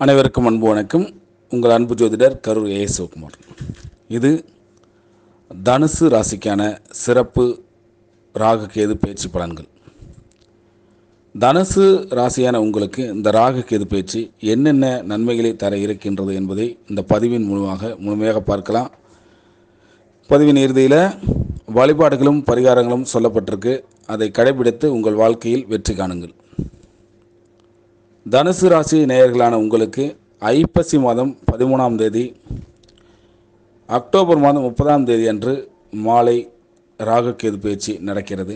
அனைவருக்கும் அன்பு வணக்கம் உங்கள் அன்பு ஜோதிடர் கரூர் ஏ சிவகுமார் இது தனுசு ராசிக்கான சிறப்பு ராகு கேது பேச்சு பலன்கள் தனுசு ராசியான உங்களுக்கு இந்த ராகு கேது பேச்சு என்னென்ன நன்மைகளை தர இருக்கின்றது என்பதை இந்த பதிவின் மூலமாக முழுமையாக பார்க்கலாம் பதிவின் இறுதியில் வழிபாடுகளும் பரிகாரங்களும் சொல்லப்பட்டிருக்கு அதை கடைபிடித்து உங்கள் வாழ்க்கையில் வெற்றி காணுங்கள் தனுசு ராசி நேயர்களான உங்களுக்கு ஐப்பசி மாதம் பதிமூணாம் தேதி அக்டோபர் மாதம் முப்பதாம் தேதி அன்று மாலை ராகுகேது பயிற்சி நடக்கிறது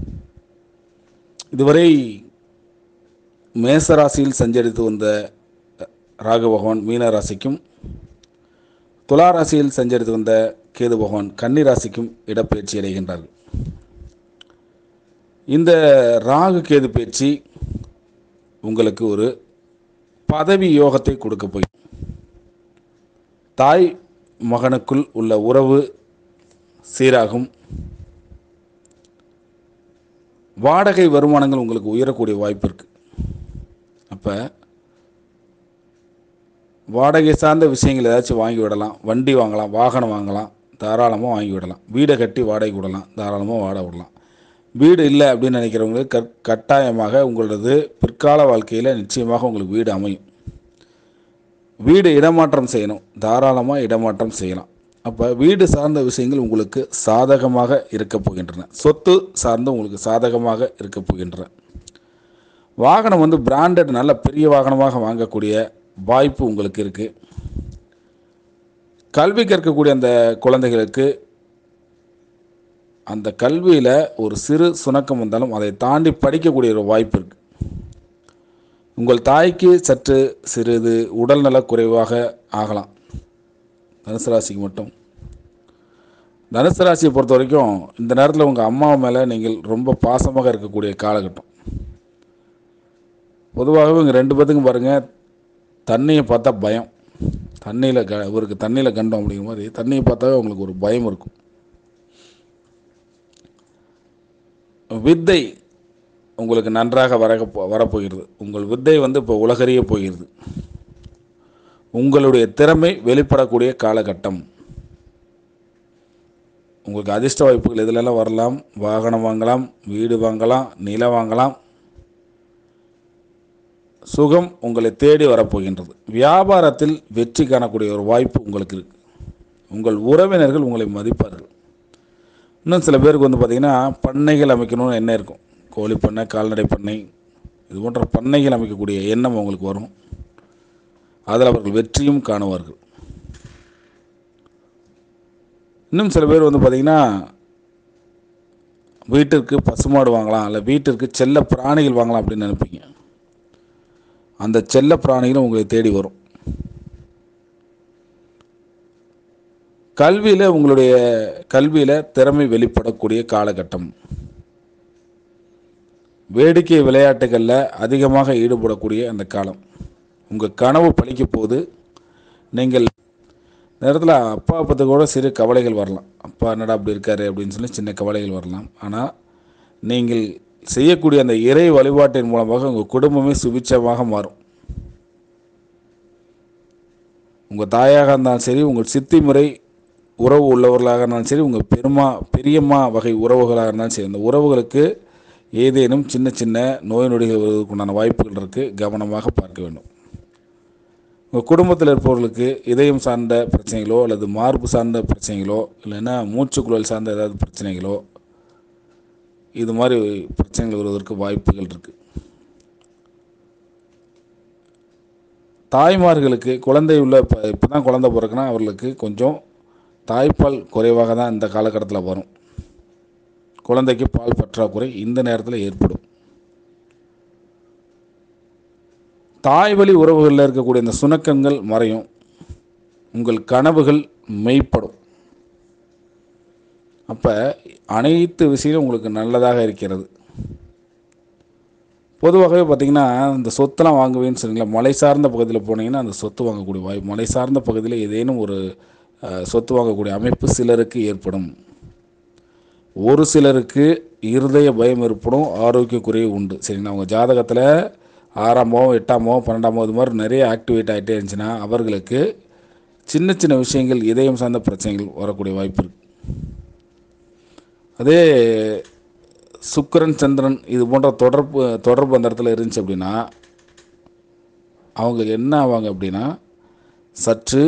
இதுவரை மேச ராசியில் சஞ்சரித்து வந்த ராகு பகவான் மீன ராசிக்கும் துலா ராசியில் சஞ்சரித்து வந்த கேது பகவான் கன்னி ராசிக்கும் இடப்பெயர்ச்சி அடைகின்றார்கள் இந்த ராகு கேது பயிற்சி உங்களுக்கு ஒரு பதவி யோகத்தை கொடுக்க போய் தாய் மகனுக்குள் உள்ள உறவு சீராகும் வாடகை வருமானங்கள் உங்களுக்கு உயரக்கூடிய வாய்ப்பு இருக்குது அப்போ வாடகை சார்ந்த விஷயங்கள் ஏதாச்சும் வாங்கி விடலாம் வண்டி வாங்கலாம் வாகனம் வாங்கலாம் தாராளமாக வாங்கி விடலாம் வீடை கட்டி வாடகை விடலாம் தாராளமாக வாடகை விடலாம் வீடு இல்லை அப்படின்னு நினைக்கிறவங்களுக்கு கட் கட்டாயமாக உங்களது பிற்கால வாழ்க்கையில் நிச்சயமாக உங்களுக்கு வீடு அமையும் வீடு இடமாற்றம் செய்யணும் தாராளமாக இடமாற்றம் செய்யலாம் அப்போ வீடு சார்ந்த விஷயங்கள் உங்களுக்கு சாதகமாக இருக்கப் போகின்றன சொத்து சார்ந்து உங்களுக்கு சாதகமாக இருக்கப் போகின்றன வாகனம் வந்து பிராண்டட் நல்ல பெரிய வாகனமாக வாங்கக்கூடிய வாய்ப்பு உங்களுக்கு இருக்குது கல்வி கற்கக்கூடிய அந்த குழந்தைகளுக்கு அந்த கல்வியில் ஒரு சிறு சுணக்கம் வந்தாலும் அதை தாண்டி படிக்கக்கூடிய ஒரு வாய்ப்பு இருக்குது உங்கள் தாய்க்கு சற்று சிறிது உடல்நலக் குறைவாக ஆகலாம் தனுசு ராசிக்கு மட்டும் தனுசு ராசியை பொறுத்த வரைக்கும் இந்த நேரத்தில் உங்கள் அம்மா மேலே நீங்கள் ரொம்ப பாசமாக இருக்கக்கூடிய காலகட்டம் பொதுவாகவே இங்கே ரெண்டு பேத்துக்கும் பாருங்கள் தண்ணியை பார்த்தா பயம் தண்ணியில் க இவருக்கு தண்ணியில் கண்டோம் அப்படிங்கிற மாதிரி தண்ணியை பார்த்தாவே உங்களுக்கு ஒரு பயம் இருக்கும் வித்தை உங்களுக்கு நன்றாக வர வரப்போகிறது உங்கள் வித்தை வந்து இப்போ உலகறிய போகிறது உங்களுடைய திறமை வெளிப்படக்கூடிய காலகட்டம் உங்களுக்கு அதிர்ஷ்ட வாய்ப்புகள் இதிலெல்லாம் வரலாம் வாகனம் வாங்கலாம் வீடு வாங்கலாம் நிலம் வாங்கலாம் சுகம் உங்களை தேடி வரப்போகின்றது வியாபாரத்தில் வெற்றி காணக்கூடிய ஒரு வாய்ப்பு உங்களுக்கு இருக்குது உங்கள் உறவினர்கள் உங்களை மதிப்பார்கள் இன்னும் சில பேருக்கு வந்து பார்த்திங்கன்னா பண்ணைகள் அமைக்கணும்னு என்ன இருக்கும் கோழி பண்ணை கால்நடை பண்ணை இது போன்ற பண்ணைகள் அமைக்கக்கூடிய எண்ணம் அவங்களுக்கு வரும் அதில் அவர்கள் வெற்றியும் காணுவார்கள் இன்னும் சில பேர் வந்து பார்த்திங்கன்னா வீட்டிற்கு பசுமாடு வாங்கலாம் இல்லை வீட்டிற்கு செல்ல பிராணிகள் வாங்கலாம் அப்படின்னு நினைப்பீங்க அந்த செல்ல பிராணிகளும் உங்களை தேடி வரும் கல்வியில் உங்களுடைய கல்வியில் திறமை வெளிப்படக்கூடிய காலகட்டம் வேடிக்கை விளையாட்டுகளில் அதிகமாக ஈடுபடக்கூடிய அந்த காலம் உங்கள் கனவு பழிக்க போது நீங்கள் நேரத்தில் அப்பா பற்றி கூட சிறு கவலைகள் வரலாம் அப்பா என்னடா அப்படி இருக்காரு அப்படின்னு சொல்லி சின்ன கவலைகள் வரலாம் ஆனால் நீங்கள் செய்யக்கூடிய அந்த இறை வழிபாட்டின் மூலமாக உங்கள் குடும்பமே சுபிச்சமாக மாறும் உங்கள் தாயாக இருந்தாலும் சரி உங்கள் சித்தி முறை உறவு உள்ளவர்களாக இருந்தாலும் சரி உங்கள் பெருமா பெரியம்மா வகை உறவுகளாக இருந்தாலும் சரி அந்த உறவுகளுக்கு ஏதேனும் சின்ன சின்ன நோய் நொடிகள் வருவதற்குண்டான வாய்ப்புகள் இருக்குது கவனமாக பார்க்க வேண்டும் உங்கள் குடும்பத்தில் இருப்பவர்களுக்கு இதயம் சார்ந்த பிரச்சனைகளோ அல்லது மார்பு சார்ந்த பிரச்சனைகளோ இல்லைன்னா மூச்சுக்குழல் சார்ந்த ஏதாவது பிரச்சனைகளோ இது மாதிரி பிரச்சனைகள் வருவதற்கு வாய்ப்புகள் இருக்குது தாய்மார்களுக்கு குழந்தை உள்ள இப்போ இப்போ தான் குழந்தை பிறக்குன்னா அவர்களுக்கு கொஞ்சம் தாய்ப்பால் குறைவாக தான் இந்த காலகட்டத்தில் வரும் குழந்தைக்கு பால் பற்றாக்குறை இந்த நேரத்தில் ஏற்படும் தாய் வழி உறவுகளில் இருக்கக்கூடிய இந்த சுணக்கங்கள் மறையும் உங்கள் கனவுகள் மெய்ப்படும் அப்போ அனைத்து விஷயமும் உங்களுக்கு நல்லதாக இருக்கிறது பொதுவாகவே பார்த்திங்கன்னா இந்த சொத்தெல்லாம் வாங்குவேன்னு சொன்னீங்களா மலை சார்ந்த பகுதியில் போனீங்கன்னா அந்த சொத்து வாங்கக்கூடிய வாய்ப்பு மலை சார்ந்த பகுதியில் ஏதேனும் ஒரு அஹ், சொத்து வாங்கக்கூடிய அமைப்பு சிலருக்கு ஏற்படும் ஒரு சிலருக்கு இருதய பயம் ஏற்படும் ஆரோக்கிய குறைவு உண்டு சரிங்களா உங்கள் ஜாதகத்தில் ஆறாம் பாவம் எட்டாம் பாவம் பன்னெண்டாம் பாவம் இது மாதிரி நிறைய ஆக்டிவேட் ஆகிட்டே இருந்துச்சுன்னா அவர்களுக்கு சின்ன சின்ன விஷயங்கள் இதயம் சார்ந்த பிரச்சனைகள் வரக்கூடிய வாய்ப்பு இருக்கு அதே சுக்கிரன் சந்திரன் இது போன்ற தொடர்பு தொடர்பு அந்த இடத்துல இருந்துச்சு அப்படின்னா அவங்க என்ன ஆவாங்க அப்படின்னா சற்று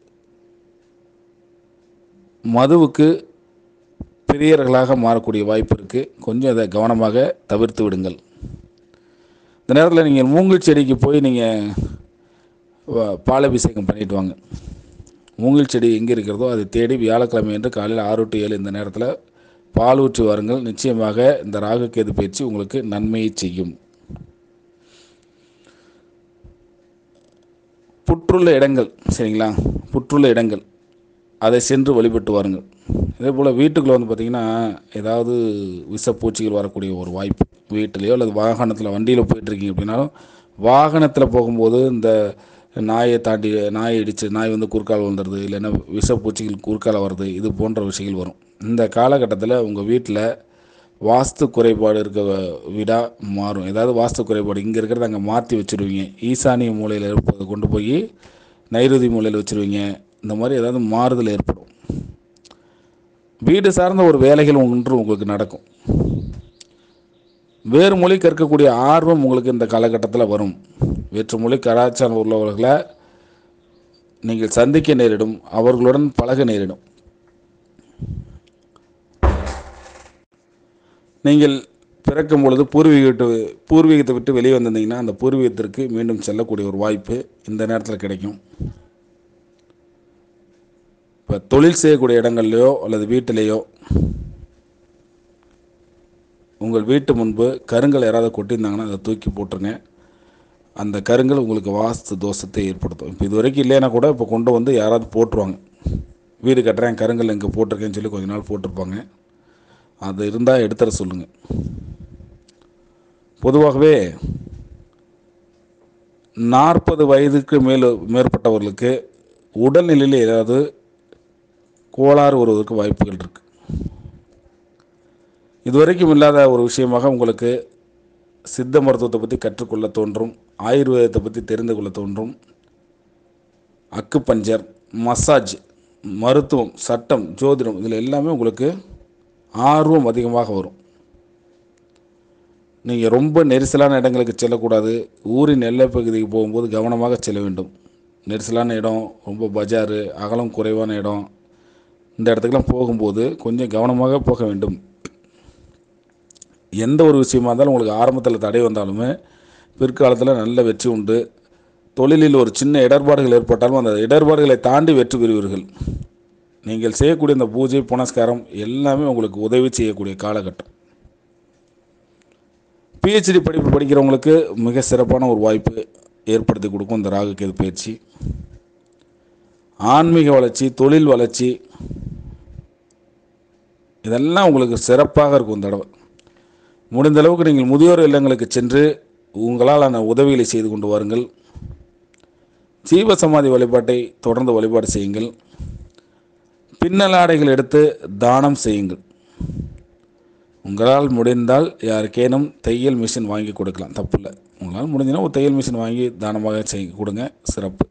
மதுவுக்கு பிரியர்களாக மாறக்கூடிய வாய்ப்பு இருக்குது கொஞ்சம் அதை கவனமாக தவிர்த்து விடுங்கள் இந்த நேரத்தில் நீங்கள் மூங்கில் செடிக்கு போய் நீங்கள் பாலபிஷேகம் பண்ணிட்டு வாங்க மூங்கில் செடி எங்கே இருக்கிறதோ அதை தேடி வியாழக்கிழமை என்று காலையில் ஆறு டு ஏழு இந்த நேரத்தில் பால் ஊற்றி வாருங்கள் நிச்சயமாக இந்த ராகுகேது பயிற்சி உங்களுக்கு நன்மையை செய்யும் புற்றுள்ள இடங்கள் சரிங்களா புற்றுள்ள இடங்கள் அதை சென்று வழிபட்டு வாருங்கள் இதே போல் வீட்டுக்குள்ளே வந்து பார்த்திங்கன்னா ஏதாவது விஷப்பூச்சிகள் வரக்கூடிய ஒரு வாய்ப்பு வீட்டிலையோ அல்லது வாகனத்தில் வண்டியில் போயிட்டுருக்கீங்க அப்படின்னாலும் வாகனத்தில் போகும்போது இந்த நாயை தாண்டி நாயை இடித்து நாய் வந்து குறுக்கால் வந்துடுது இல்லைன்னா விஷப்பூச்சிகள் குறுக்கால வருது இது போன்ற விஷயங்கள் வரும் இந்த காலகட்டத்தில் உங்கள் வீட்டில் வாஸ்து குறைபாடு இருக்க வீடாக மாறும் ஏதாவது வாஸ்து குறைபாடு இங்கே இருக்கிறத அங்கே மாற்றி வச்சுருவீங்க ஈசானிய மூலையில் இருப்பதை கொண்டு போய் நைருதி மூலையில் வச்சுருவீங்க இந்த மாதிரி ஏதாவது மாறுதல் ஏற்படும் வீடு சார்ந்த ஒரு வேலைகள் ஒன்று உங்களுக்கு நடக்கும் வேறு மொழி கற்கக்கூடிய ஆர்வம் உங்களுக்கு இந்த காலகட்டத்தில் வரும் வேற்று மொழி கலாச்சாரம் உள்ளவர்களை நீங்கள் சந்திக்க நேரிடும் அவர்களுடன் பழக நேரிடும் நீங்கள் பிறக்கும் பொழுது பூர்வீக விட்டு பூர்வீகத்தை விட்டு வெளியே வந்திருந்தீங்கன்னா அந்த பூர்வீகத்திற்கு மீண்டும் செல்லக்கூடிய ஒரு வாய்ப்பு இந்த நேரத்தில் கிடைக்கும் இப்போ தொழில் செய்யக்கூடிய இடங்கள்லையோ அல்லது வீட்டிலேயோ உங்கள் வீட்டு முன்பு கருங்கல் யாராவது கொட்டியிருந்தாங்கன்னா அதை தூக்கி போட்டுருங்க அந்த கருங்கல் உங்களுக்கு வாஸ்து தோஷத்தை ஏற்படுத்தும் இப்போ இது வரைக்கும் இல்லைன்னா கூட இப்போ கொண்டு வந்து யாராவது போட்டுருவாங்க வீடு கட்டுறேன் கருங்கல் இங்கே போட்டிருக்கேன்னு சொல்லி கொஞ்ச நாள் போட்டிருப்பாங்க அது இருந்தால் எடுத்துட சொல்லுங்கள் பொதுவாகவே நாற்பது வயதுக்கு மேல் மேற்பட்டவர்களுக்கு உடல்நிலையில் ஏதாவது கோளாறு வருவதற்கு வாய்ப்புகள் இருக்குது இதுவரைக்கும் இல்லாத ஒரு விஷயமாக உங்களுக்கு சித்த மருத்துவத்தை பற்றி கற்றுக்கொள்ள தோன்றும் ஆயுர்வேதத்தை பற்றி தெரிந்து கொள்ள தோன்றும் அக்கு பஞ்சர் மசாஜ் மருத்துவம் சட்டம் ஜோதிடம் இதில் எல்லாமே உங்களுக்கு ஆர்வம் அதிகமாக வரும் நீங்கள் ரொம்ப நெரிசலான இடங்களுக்கு செல்லக்கூடாது ஊரின் எல்லைப் பகுதிக்கு போகும்போது கவனமாக செல்ல வேண்டும் நெரிசலான இடம் ரொம்ப பஜாரு அகலம் குறைவான இடம் இந்த இடத்துக்கெல்லாம் போகும்போது கொஞ்சம் கவனமாக போக வேண்டும் எந்த ஒரு விஷயமா இருந்தாலும் உங்களுக்கு ஆரம்பத்தில் தடை வந்தாலுமே பிற்காலத்தில் நல்ல வெற்றி உண்டு தொழிலில் ஒரு சின்ன இடர்பாடுகள் ஏற்பட்டாலும் அந்த இடர்பாடுகளை தாண்டி வெற்றி பெறுவீர்கள் நீங்கள் செய்யக்கூடிய இந்த பூஜை புனஸ்காரம் எல்லாமே உங்களுக்கு உதவி செய்யக்கூடிய காலகட்டம் பிஹெச்டி படிப்பு படிக்கிறவங்களுக்கு மிக சிறப்பான ஒரு வாய்ப்பு ஏற்படுத்தி கொடுக்கும் இந்த ராகுகேது பயிற்சி ஆன்மீக வளர்ச்சி தொழில் வளர்ச்சி இதெல்லாம் உங்களுக்கு சிறப்பாக இருக்கும் இந்த தடவை முடிந்த அளவுக்கு நீங்கள் முதியோர் இல்லங்களுக்கு சென்று உங்களால் உதவிகளை செய்து கொண்டு வாருங்கள் ஜீவ சமாதி வழிபாட்டை தொடர்ந்து வழிபாடு செய்யுங்கள் பின்னலாடைகள் எடுத்து தானம் செய்யுங்கள் உங்களால் முடிந்தால் யாருக்கேனும் தையல் மிஷின் வாங்கி கொடுக்கலாம் தப்பில்லை உங்களால் முடிஞ்சுன்னா ஒரு தையல் மிஷின் வாங்கி தானமாக செய் கொடுங்க சிறப்பு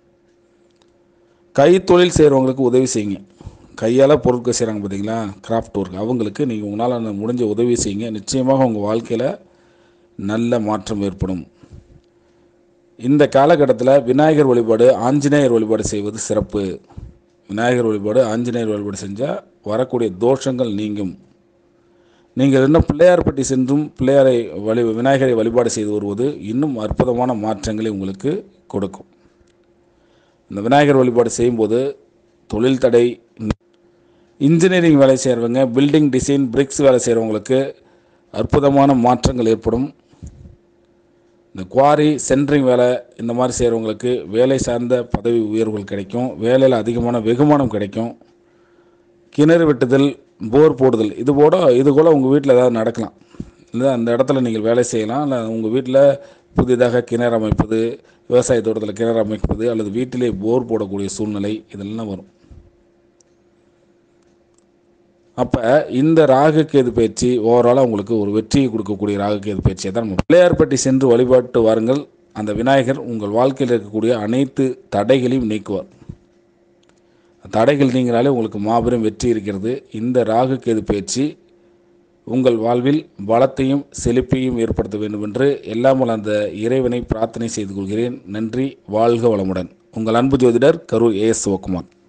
கைத்தொழில் செய்கிறவங்களுக்கு உதவி செய்யுங்க கையால் பொருட்கள் செய்கிறாங்க பார்த்தீங்களா கிராஃப்ட் ஒர்க் அவங்களுக்கு நீங்கள் உங்களால் முடிஞ்ச உதவி செய்யுங்க நிச்சயமாக உங்கள் வாழ்க்கையில் நல்ல மாற்றம் ஏற்படும் இந்த காலகட்டத்தில் விநாயகர் வழிபாடு ஆஞ்சநேயர் வழிபாடு செய்வது சிறப்பு விநாயகர் வழிபாடு ஆஞ்சநேயர் வழிபாடு செஞ்சால் வரக்கூடிய தோஷங்கள் நீங்கும் நீங்கள் இன்னும் பிள்ளையார்பட்டி சென்றும் பிள்ளையாரை வழி விநாயகரை வழிபாடு செய்து வருவது இன்னும் அற்புதமான மாற்றங்களை உங்களுக்கு கொடுக்கும் இந்த விநாயகர் வழிபாடு செய்யும்போது தொழில் தடை இன்ஜினியரிங் வேலை செய்கிறவங்க பில்டிங் டிசைன் பிரிக்ஸ் வேலை செய்கிறவங்களுக்கு அற்புதமான மாற்றங்கள் ஏற்படும் இந்த குவாரி சென்ட்ரிங் வேலை இந்த மாதிரி செய்கிறவங்களுக்கு வேலை சார்ந்த பதவி உயர்வுகள் கிடைக்கும் வேலையில் அதிகமான வெகுமானம் கிடைக்கும் கிணறு வெட்டுதல் போர் போடுதல் இது போட இது கூட உங்கள் வீட்டில் ஏதாவது நடக்கலாம் இல்லை அந்த இடத்துல நீங்கள் வேலை செய்யலாம் இல்லை உங்கள் வீட்டில் புதிதாக கிணறு அமைப்பது விவசாய தோட்டத்தில் கிணறு அமைப்பது அல்லது வீட்டிலே போர் போடக்கூடிய சூழ்நிலை இதெல்லாம் வரும் அப்போ இந்த ராகு கேது பயிற்சி ஓவராலாக உங்களுக்கு ஒரு வெற்றியை கொடுக்கக்கூடிய ராகு கேது பயிற்சியை தான் நம்ம பிள்ளையார்பட்டி சென்று வழிபாட்டு வாருங்கள் அந்த விநாயகர் உங்கள் வாழ்க்கையில் இருக்கக்கூடிய அனைத்து தடைகளையும் நீக்குவார் தடைகள் நீங்கினாலே உங்களுக்கு மாபெரும் வெற்றி இருக்கிறது இந்த ராகு கேது பயிற்சி உங்கள் வாழ்வில் பலத்தையும் செழிப்பையும் ஏற்படுத்த வேண்டும் என்று எல்லாம் அந்த இறைவனை பிரார்த்தனை செய்து கொள்கிறேன் நன்றி வாழ்க வளமுடன் உங்கள் அன்பு ஜோதிடர் கரூர் ஏஎஸ் சிவகுமார்